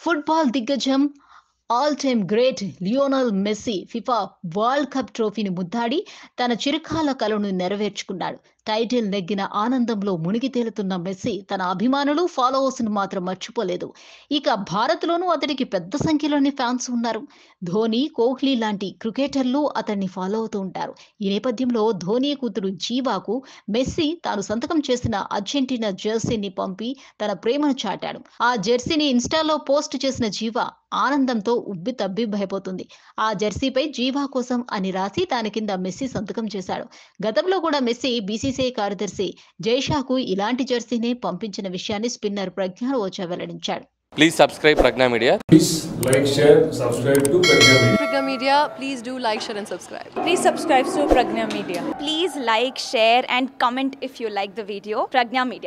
Football దిగ్గజం all time great Lionel Messi FIFA world cup ట్రోఫీని ముద్దాడి తన చిరకాల కలను నెరవేర్చుకున్నాడు టైటిల్ నెగ్గిన ఆనందంలో మునిగి తేలుతున్న మెస్సీ తన అభిమానులు ఫాలోవర్స్ ను మాత్రం మర్చిపోలేదు ఇక భారత్లోనూ అతడికి పెద్ద సంఖ్యలోని ఫ్యాన్స్ ఉన్నారు ధోని కోహ్లీ లాంటి క్రికెటర్లు అతన్ని ఫాలో అవుతూ ఉంటారు ఈ నేపథ్యంలో ధోని కూతురు జీవాకు మెస్సీ తాను సంతకం చేసిన అర్జెంటీనా జెర్సీని పంపి తన ప్రేమను చాటాడు ఆ జెర్సీని ఇన్స్టాలో పోస్ట్ చేసిన జీవా ఆనందంతో ఉబ్బి తబ్బిబ్బైపోతుంది ఆ జెర్సీపై జీవా కోసం అని రాసి దాని కింద మెస్సీ సంతకం చేశాడు గతంలో కూడా మెస్సీ బీసీసీఐ కార్యదర్శి జైషాకు ఇలాంటి జెర్సీనే పంపించిన విషయాన్ని స్పిన్నర్ ప్రజ్ఞాన్ ఓచా వెల్లడించాడు Please subscribe Pragna Media. Please like, share, subscribe to Pragya Media. Pragya Media, please do like, share, and subscribe. Please subscribe to Pragna Media. Please like, share, and comment if you like the video. Pragna Media.